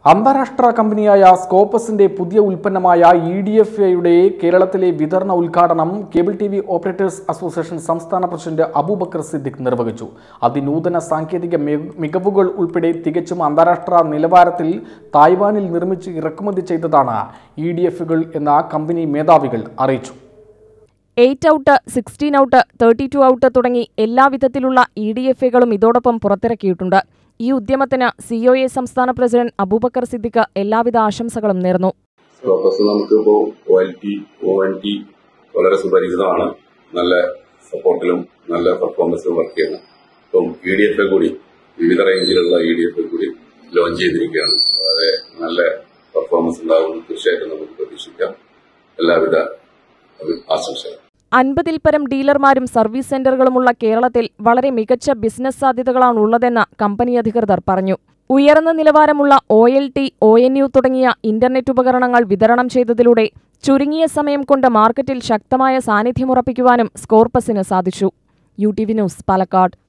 അന്താരാഷ്ട്ര കമ്പനിയായ സ്കോപ്പസിന്റെ പുതിയ ഉൽപ്പന്നമായ ഇ ഡി എഫ് എയുടെ കേരളത്തിലെ വിതരണ ഉദ്ഘാടനം cable T V operators association സംസ്ഥാന പ്രസിഡന്റ് അബൂബക്കർ സിദ്ദിഖ് നിർവഹിച്ചു അതിനൂതന സാങ്കേതിക മി- മികവുകൾ ഉൾപ്പെടെ തികച്ചും അന്താരാഷ്ട്ര നിലവാരത്തിൽ തായ്വാനിൽ നിർമ്മിച്ച് ഇറക്കുമതി ചെയ്തതാണ് ഇ ഡി എഫുകൾ എന്ന കമ്പനി മേധാവികൾ അറിയിച്ചു eight out sixteen out thirty two out തുടങ്ങി എല്ലാവിധത്തിലുള്ള ഇ ഡി എഫ് എകളും ഇതോടൊപ്പം പുറത്തിറക്കിയിട്ടുണ്ട് ഈ ഉദ്യമത്തിന് സിഒഎ സംസ്ഥാന പ്രസിഡന്റ് അബൂബക്കർ സിദ്ദിഖ് എല്ലാവിധ ആശംസകളും നേർന്നു സ്കോപ്പസ് നമുക്കിപ്പോ O L T O N T വളരെ സുപരിചിതമാണ് നല്ല സപ്പോർട്ടിലും നല്ല പെർഫോമൻസിലും വർക്ക് ചെയ്യുന്നത് ഇപ്പം ഇ ഡി എഫ് കൂടി വിവിധ റേഞ്ചിലുള്ള ഇ ഡി എഫ് കൂടി ലോഞ്ച് ചെയ്തിരിക്കുകയാണ് വളരെ നല്ല പെർഫോമൻസ് ഉണ്ടാകുമെന്ന് തീർച്ചയായിട്ടും നമുക്ക് പ്രതീക്ഷിക്കാം എല്ലാവിധ ആശംസകളും അൻപതിൽ പരം ഡീലർമാരും സർവീസ് സെന്ററുകളുമുള്ള കേരളത്തിൽ വളരെ മികച്ച ബിസിനസ് സാധ്യതകളാണ് ഉള്ളതെന്ന് കമ്പനി അധികൃതർ പറഞ്ഞു ഉയർന്ന നിലവാരമുള്ള O L T O N U തുടങ്ങിയ ഇന്റർനെറ്റ് ഉപകരണങ്ങൾ വിതരണം ചെയ്തതിലൂടെ ചുരുങ്ങിയ സമയം കൊണ്ട് മാർക്കറ്റിൽ ശക്തമായ സാന്നിധ്യമുറപ്പിക്കുവാനും സ്കോർപ്പസിന് സാധിച്ചു U T V news Palakkad